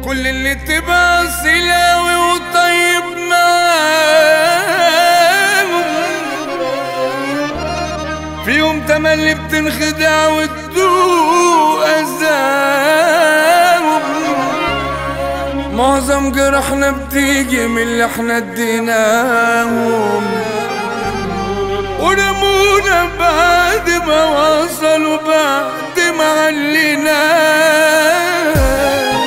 كل اللي تبقى سلاوي وطيب معاهم في يوم تملي بتنخدع وتدوق أذاهم معظم جرحنا بتيجي من اللي احنا اديناهم ورمونا بعد ما وصلوا بعد ما عليناه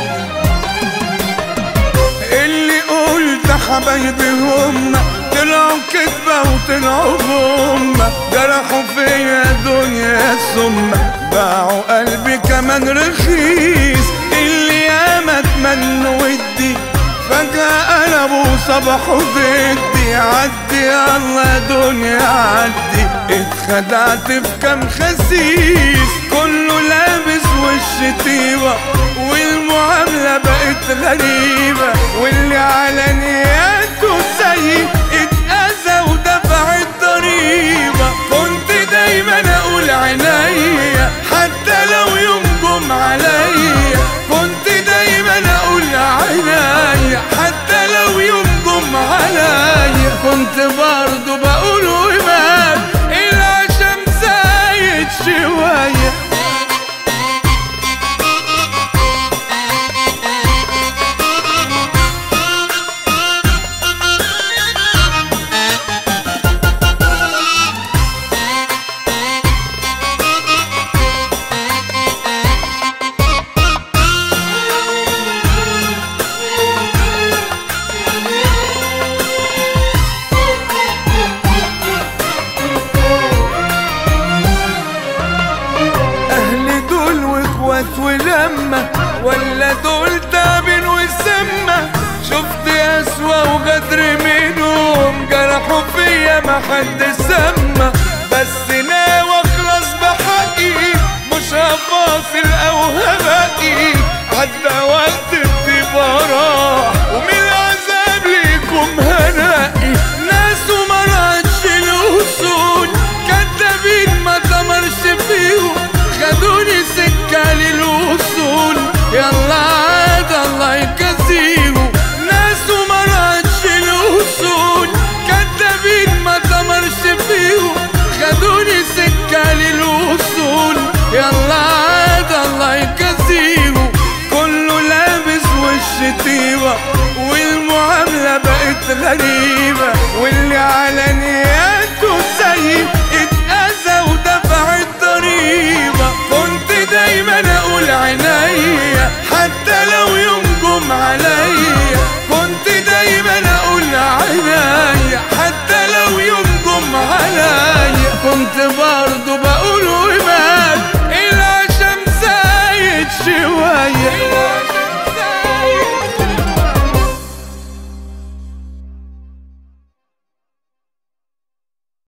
اللي قلت حبايبي هم طلعوا كدبة وطلعوا هم جرحوا فيا دنيا ثم باعوا قلبي كمان رخيص اللي ياما اتمنوا ودي فجأة قلبوا صبحوا ضدي عدي يلا دنيا عدي اتخدعت في كام خسيس كله لابس وش طيبة والمعاملة بقت غريبة واللي على نياته سيء اتأذى ودفع الضريبة كنت دايما اقول عينيا حتى لو يوم جم عليا كنت دايما اقول عينيا حتى لو يوم جم عليا كنت برضو بقول وإيمان العشم زايد شويه اهل دول واخوات ولما ولا دول تعبين وسمة شفت اسوا وغدر منهم جرحوا فيا ما حد سمى بس ناوي اخلص بحقي مش هفاصل او هبقي عدى